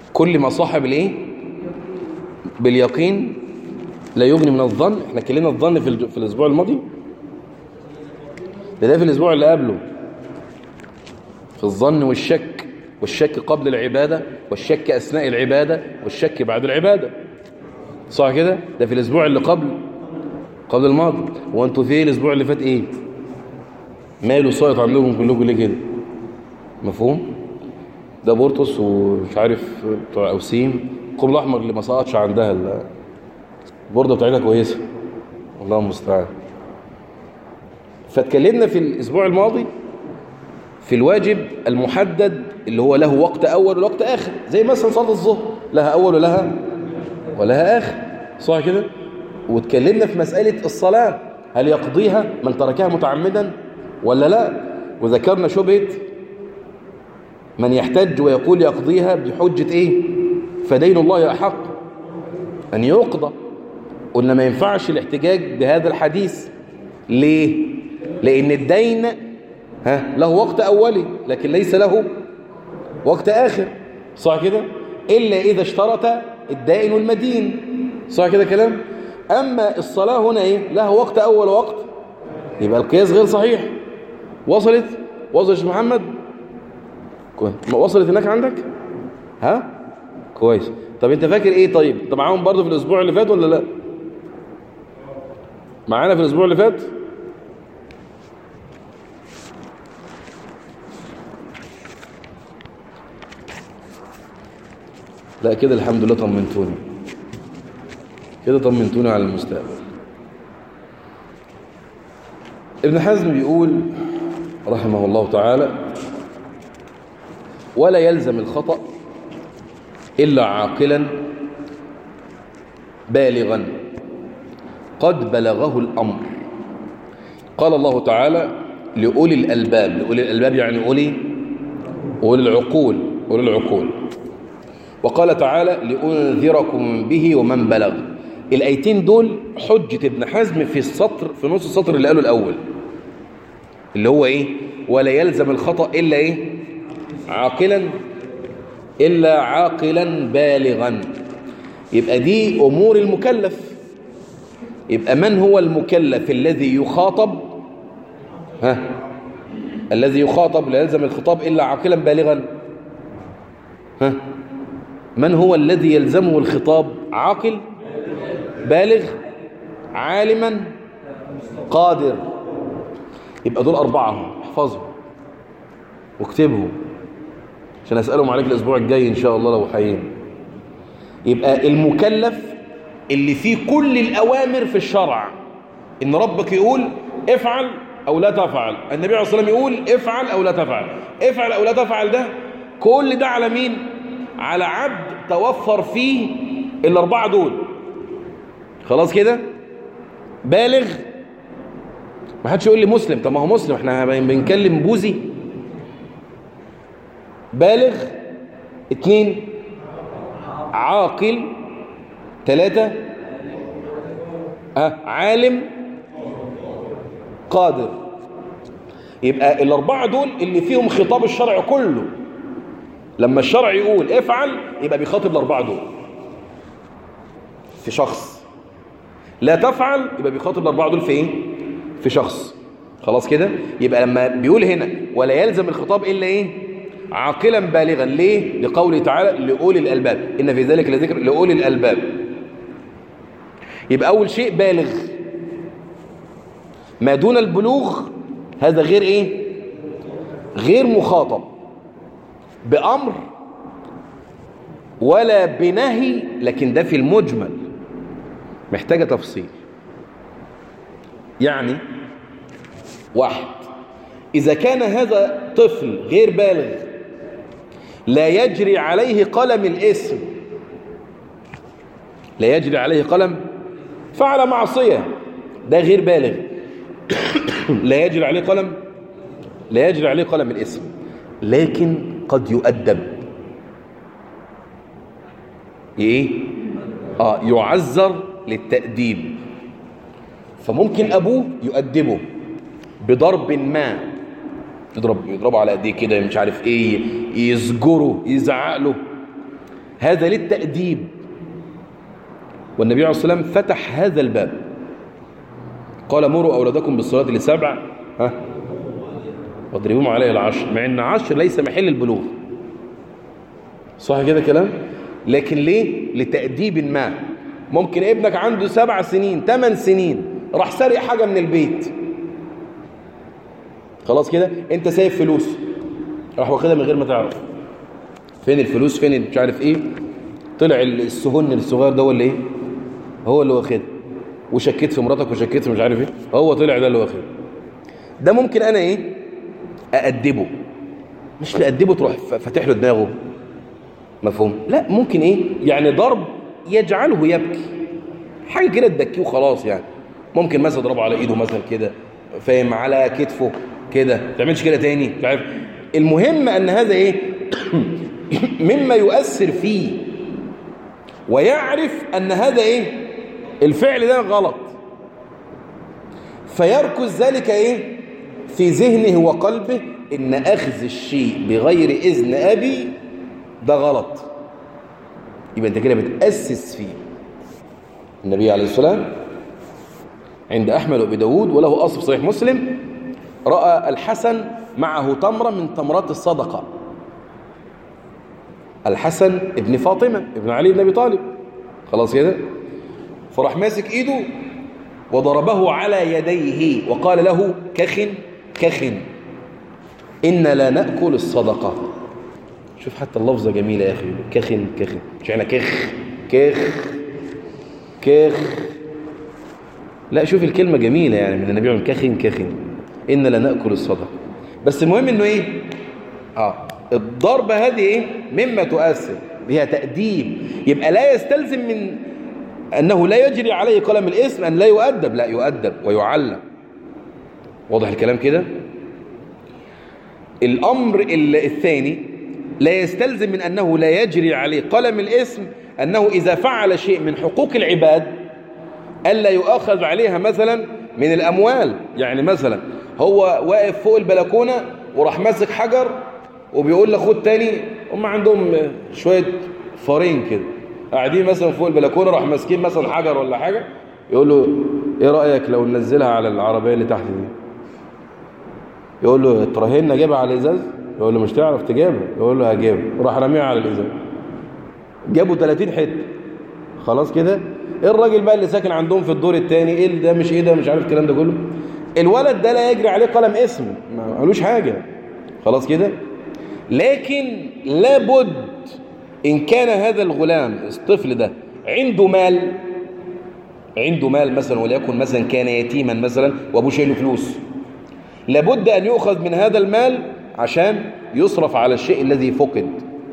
كل ما صاحب الايه باليقين لا يغني من الظن احنا اتكلمنا الظن في, الج- في الاسبوع الماضي ده, ده في الاسبوع اللي قبله في الظن والشك والشك قبل العبادة والشك أثناء العبادة والشك بعد العبادة صح كده ده في الاسبوع اللي قبل قبل الماضي وانتوا في إيه الاسبوع اللي فات ايه ماله سايط عندكم كلكم ليه كده مفهوم ده بورتوس ومش عارف بتوع اوسيم القوم الاحمر اللي ما سقطش عندها ال- البورده بتاعتها كويسه الله المستعان فاتكلمنا في الاسبوع الماضي في الواجب المحدد اللي هو له وقت اول ووقت اخر زي مثلا صلاه الظهر لها اول ولها ولها اخر صح كده واتكلمنا في مساله الصلاه هل يقضيها من تركها متعمدا ولا لا وذكرنا شبهه من يحتج ويقول يقضيها بحجة ايه فدين الله أحق أن يقضى قلنا ما ينفعش الاحتجاج بهذا الحديث ليه لأن الدين ها له وقت أولي لكن ليس له وقت آخر صح كده إلا إذا اشترط الدائن والمدين صح كده كلام أما الصلاة هنا إيه لها وقت أول وقت يبقى القياس غير صحيح وصلت وصلت يا محمد كويس ما وصلت هناك عندك ها كويس طب انت فاكر ايه طيب انت معاهم برضه في الاسبوع اللي فات ولا لا معانا في الاسبوع اللي فات لا كده الحمد لله طمنتوني كده طمنتوني على المستقبل ابن حزم بيقول رحمه الله تعالى ولا يلزم الخطأ إلا عاقلا بالغا قد بلغه الأمر قال الله تعالى لأولي الألباب لأولي الألباب يعني أولي أولي العقول أولي العقول وقال تعالى لأنذركم به ومن بلغ الآيتين دول حجة ابن حزم في السطر في نص السطر اللي قاله الأول اللي هو إيه ولا يلزم الخطأ إلا إيه عاقلا إلا عاقلا بالغا يبقى دي أمور المكلف يبقى من هو المكلف الذي يخاطب ها الذي يخاطب لا يلزم الخطاب إلا عاقلا بالغا ها من هو الذي يلزمه الخطاب عاقل بالغ عالما قادر يبقى دول أربعة هم. احفظهم واكتبهم عشان أسألهم عليك الأسبوع الجاي إن شاء الله لو حيين يبقى المكلف اللي فيه كل الأوامر في الشرع إن ربك يقول افعل أو لا تفعل النبي عليه الصلاة والسلام يقول افعل أو لا تفعل افعل أو لا تفعل ده كل ده على مين على عبد توفر فيه الأربعة دول خلاص كده بالغ ما حدش يقول لي مسلم طب ما هو مسلم احنا بنكلم بوزي بالغ اتنين عاقل ثلاثة اه عالم قادر يبقى الأربعة دول اللي فيهم خطاب الشرع كله لما الشرع يقول افعل يبقى بيخاطب الأربعة دول في شخص لا تفعل يبقى بيخاطب الأربعة دول في ايه في شخص خلاص كده يبقى لما بيقول هنا ولا يلزم الخطاب إلا ايه عاقلا بالغا ليه لقوله تعالى لأولي الألباب إن في ذلك لذكر لأولي الألباب يبقى أول شيء بالغ ما دون البلوغ هذا غير إيه غير مخاطب بأمر ولا بنهي لكن ده في المجمل محتاجة تفصيل يعني واحد إذا كان هذا طفل غير بالغ لا يجري عليه قلم الاسم لا يجري عليه قلم فعل معصية ده غير بالغ لا يجري عليه قلم لا يجري عليه قلم الاسم لكن قد يؤدب ايه اه يعذر للتأديب فممكن ابوه يؤدبه بضرب ما يضرب يضربه على ايديه كده مش عارف ايه يزجره يزعق له هذا للتأديب والنبي عليه الصلاة والسلام فتح هذا الباب قال مروا أولادكم بالصلاة لسبع ها واضربوهم عليه العشر مع ان عشر ليس محل البلوغ صح كده كلام لكن ليه لتأديب ما ممكن ابنك عنده سبع سنين ثمان سنين راح سرق حاجة من البيت خلاص كده انت سايب فلوس راح واخدها من غير ما تعرف فين الفلوس فين مش عارف ايه طلع السهن الصغير ده هو اللي ايه هو اللي واخدها وشكيت في مراتك وشكيت في مش عارف ايه هو طلع ده اللي واخدها ده ممكن انا ايه أأدبه مش لأدبه تروح فاتح له دماغه مفهوم لا ممكن ايه يعني ضرب يجعله يبكي حاجة كده تبكيه وخلاص يعني ممكن مثلا اضربه على ايده مثلا كده فاهم على كتفه كده ما تعملش كده تاني مش عارف المهم ان هذا ايه مما يؤثر فيه ويعرف ان هذا ايه الفعل ده غلط فيركز ذلك ايه في ذهنه وقلبه ان اخذ الشيء بغير اذن ابي ده غلط يبقى انت كده بتأسس فيه النبي عليه السلام عند احمد وابي داود وله اصل في صحيح مسلم راى الحسن معه تمره من تمرات الصدقه الحسن ابن فاطمه ابن علي بن ابي طالب خلاص كده فراح ماسك ايده وضربه على يديه وقال له كخ كخ إن لا نأكل الصدقة شوف حتى اللفظة جميلة يا أخي كخ كخ مش احنا كخ كخ كخ لا شوف الكلمة جميلة يعني من النبي عن كخ كخ إن لا نأكل الصدقة بس المهم إنه إيه آه الضربة هذه إيه مما تؤثر بها تأديب يبقى لا يستلزم من أنه لا يجري عليه قلم الاسم أن لا يؤدب لا يؤدب ويعلم واضح الكلام كده الأمر الثاني لا يستلزم من أنه لا يجري عليه قلم الاسم أنه إذا فعل شيء من حقوق العباد ألا يؤخذ عليها مثلا من الأموال يعني مثلا هو واقف فوق البلكونة وراح ماسك حجر وبيقول لأخوه تاني هم عندهم شوية فارين كده قاعدين مثلا فوق البلكونة راح ماسكين مثلا حجر ولا حاجة يقول له ايه رأيك لو ننزلها على العربية اللي تحت دي يقول له تراهن اجيبها على الازاز يقول له مش تعرف تجيبها يقول له هجيبها وراح راميها على الازاز جابوا 30 حته خلاص كده ايه الراجل بقى اللي ساكن عندهم في الدور الثاني ايه ده مش ايه ده مش عارف الكلام ده كله الولد ده لا يجري عليه قلم اسم ما قالوش حاجه خلاص كده لكن لابد ان كان هذا الغلام الطفل ده عنده مال عنده مال مثلا وليكن مثلا كان يتيما مثلا وابوه شايله فلوس لابد أن يؤخذ من هذا المال عشان يصرف على الشيء الذي فقد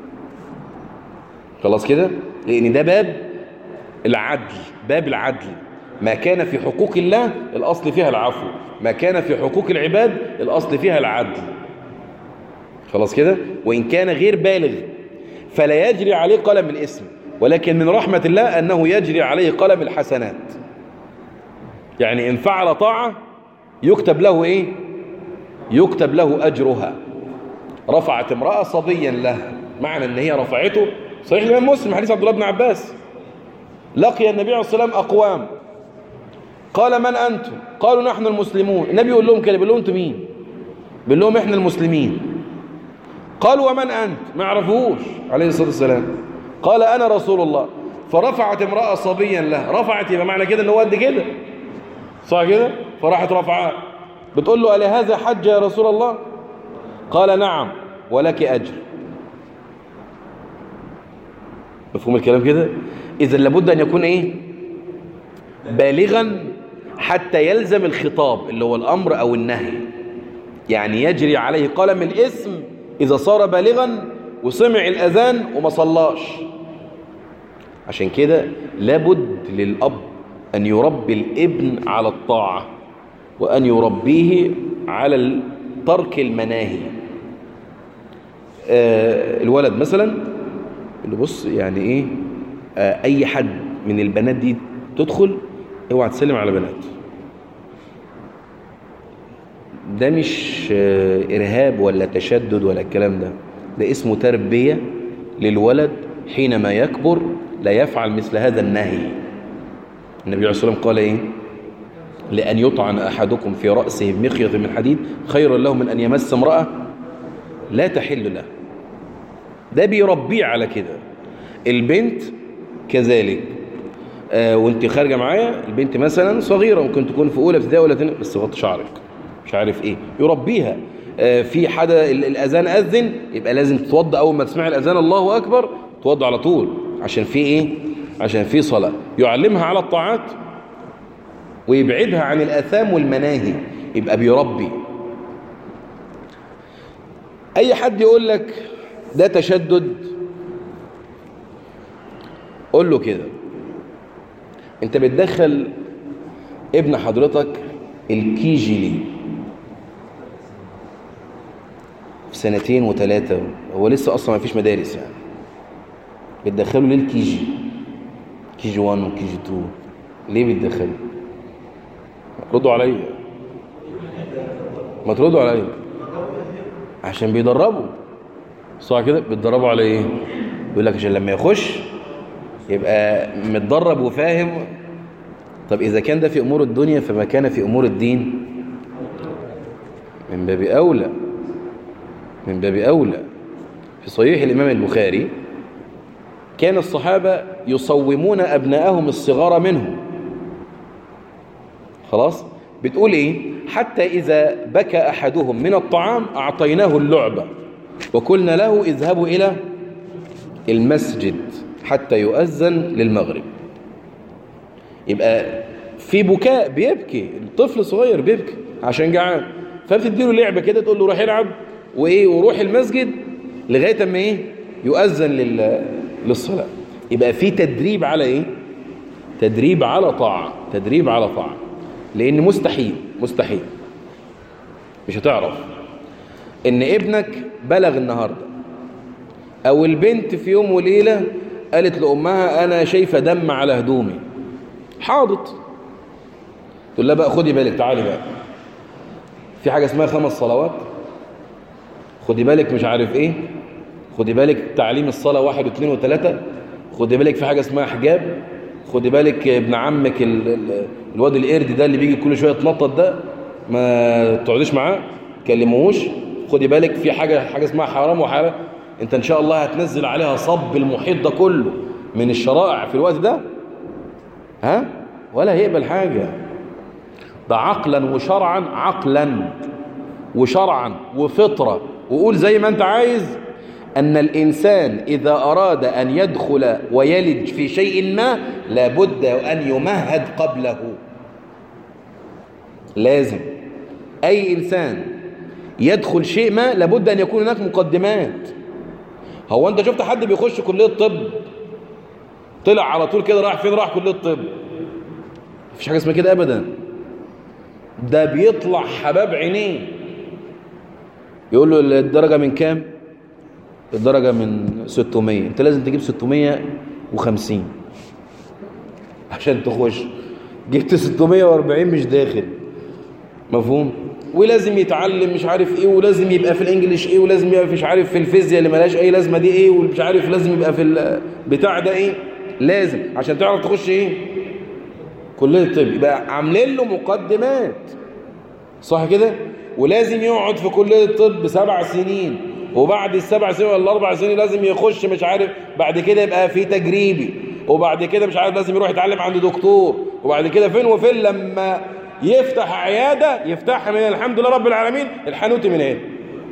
خلاص كده لأن ده باب العدل باب العدل ما كان في حقوق الله الأصل فيها العفو ما كان في حقوق العباد الأصل فيها العدل خلاص كده وإن كان غير بالغ فلا يجري عليه قلم الاسم ولكن من رحمة الله أنه يجري عليه قلم الحسنات يعني إن فعل طاعة يكتب له إيه يكتب له أجرها رفعت امرأة صبيا لها معنى أن هي رفعته صحيح الإمام مسلم حديث عبد الله بن عباس لقي النبي عليه الصلاة والسلام أقوام قال من أنتم قالوا نحن المسلمون النبي يقول لهم كده بيقول لهم أنتم مين بيقول لهم إحنا المسلمين قالوا ومن أنت ما يعرفوش عليه الصلاة والسلام قال أنا رسول الله فرفعت امرأة صبيا له رفعت يبقى معنى كده ان هو قد كده صح كده فراحت رفعها بتقول له ألهذا حج يا رسول الله قال نعم ولك أجر مفهوم الكلام كده إذا لابد أن يكون إيه بالغا حتى يلزم الخطاب اللي هو الأمر أو النهي يعني يجري عليه قلم الاسم إذا صار بالغا وسمع الأذان وما صلاش عشان كده لابد للأب أن يربي الابن على الطاعة وأن يربيه على ترك المناهي آه الولد مثلا اللي بص يعني ايه آه اي حد من البنات دي تدخل اوعى تسلم على بنات ده مش آه ارهاب ولا تشدد ولا الكلام ده ده اسمه تربية للولد حينما يكبر لا يفعل مثل هذا النهي النبي عليه الصلاة والسلام قال إيه لأن يطعن أحدكم في رأسه بمخيط من حديد خير له من أن يمس امرأة لا تحل له ده بيربيه على كده البنت كذلك آه وانت خارجه معايا البنت مثلا صغيره ممكن تكون في اولى ابتدائي ولا ثانيه بس غطي شعرك مش عارف ايه يربيها آه في حدا الاذان اذن يبقى لازم تتوضا اول ما تسمع الاذان الله اكبر توضا على طول عشان في ايه عشان في صلاه يعلمها على الطاعات ويبعدها عن الاثام والمناهي يبقى بيربي اي حد يقول لك ده تشدد قول له كده انت بتدخل ابن حضرتك الكيجي ليه في سنتين وثلاثة هو لسه اصلا ما فيش مدارس يعني بتدخله ليه الكيجي كيجي 1 وكيجي 2 ليه بتدخله ردوا عليا ما تردوا عليا عشان بيدربوا صح كده بيتدربوا على ايه يقول لك عشان لما يخش يبقى متدرب وفاهم طب إذا كان ده في أمور الدنيا فما كان في أمور الدين من باب أولى من باب أولى في صحيح الإمام البخاري كان الصحابة يصومون أبناءهم الصغار منهم خلاص بتقول إيه حتى إذا بكى أحدهم من الطعام أعطيناه اللعبة وقلنا له اذهبوا إلى المسجد حتى يؤذن للمغرب يبقى في بكاء بيبكي الطفل صغير بيبكي عشان جعان فبتديله لعبة كده تقول له روح يلعب وايه وروح المسجد لغاية اما ايه يؤذن لل... للصلاة يبقى في تدريب على ايه تدريب على طاعة تدريب على طاعة لان مستحيل مستحيل مش هتعرف ان ابنك بلغ النهاردة او البنت في يوم وليلة قالت لأمها أنا شايفة دم على هدومي حاضت تقول لها بقى خدي بالك تعالي بقى في حاجة اسمها خمس صلوات خدي بالك مش عارف ايه خدي بالك تعليم الصلاة واحد واثنين وثلاثة خدي بالك في حاجة اسمها حجاب خدي بالك ابن عمك ال... ال... الواد القرد ده اللي بيجي كل شوية يتنطط ده ما تقعديش معاه كلموهوش خدي بالك في حاجة حاجة اسمها حرام وحلال انت ان شاء الله هتنزل عليها صب المحيط ده كله من الشرائع في الوقت ده ها ولا هيقبل حاجة ده عقلا وشرعا عقلا وشرعا وفطرة وقول زي ما انت عايز أن الإنسان إذا أراد أن يدخل ويلج في شيء ما لابد أن يمهد قبله لازم أي إنسان يدخل شيء ما لابد أن يكون هناك مقدمات هو أنت شفت حد بيخش كلية طب طلع على طول كده راح فين راح كلية طب مفيش حاجة اسمها كده أبدا ده بيطلع حباب عينيه يقول له الدرجة من كام الدرجة من 600 انت لازم تجيب 650 عشان تخش جبت 640 مش داخل مفهوم ولازم يتعلم مش عارف ايه ولازم يبقى في الانجليش ايه ولازم يبقى مش عارف في الفيزياء اللي ملهاش اي لازمه دي ايه ومش عارف لازم يبقى في البتاع ده ايه لازم عشان تعرف تخش ايه كليه الطب يبقى عاملين له مقدمات صح كده ولازم يقعد في كليه الطب سبع سنين وبعد السبع سنين ولا الاربع سنين لازم يخش مش عارف بعد كده يبقى في تجريبي وبعد كده مش عارف لازم يروح يتعلم عند دكتور وبعد كده فين وفين لما يفتح عيادة يفتحها من الحمد لله رب العالمين الحانوتي من هنا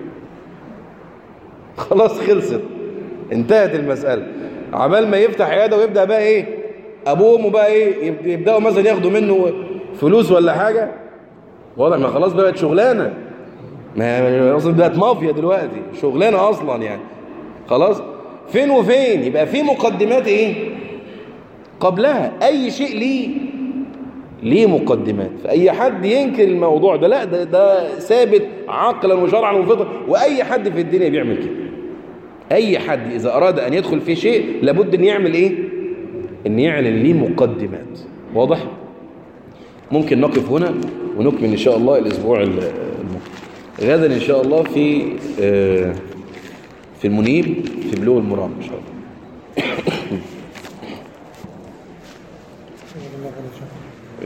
خلاص خلصت انتهت المسألة عمال ما يفتح عيادة ويبدأ بقى ايه ابوه وامه بقى ايه يبدأوا مثلا ياخدوا منه فلوس ولا حاجة واضح ما خلاص بقت شغلانة ما اصلا بقت مافيا دلوقتي شغلانة اصلا يعني خلاص فين وفين يبقى في مقدمات ايه قبلها اي شيء ليه ليه مقدمات فأي حد ينكر الموضوع ده لا ده, ده ثابت عقلا وشرعا وفطرا وأي حد في الدنيا بيعمل كده أي حد إذا أراد أن يدخل في شيء لابد أن يعمل إيه أن يعلن ليه مقدمات واضح ممكن نقف هنا ونكمل إن شاء الله الأسبوع المقبل غدا إن شاء الله في في المنيب في بلوغ المرام إن شاء الله الله خير.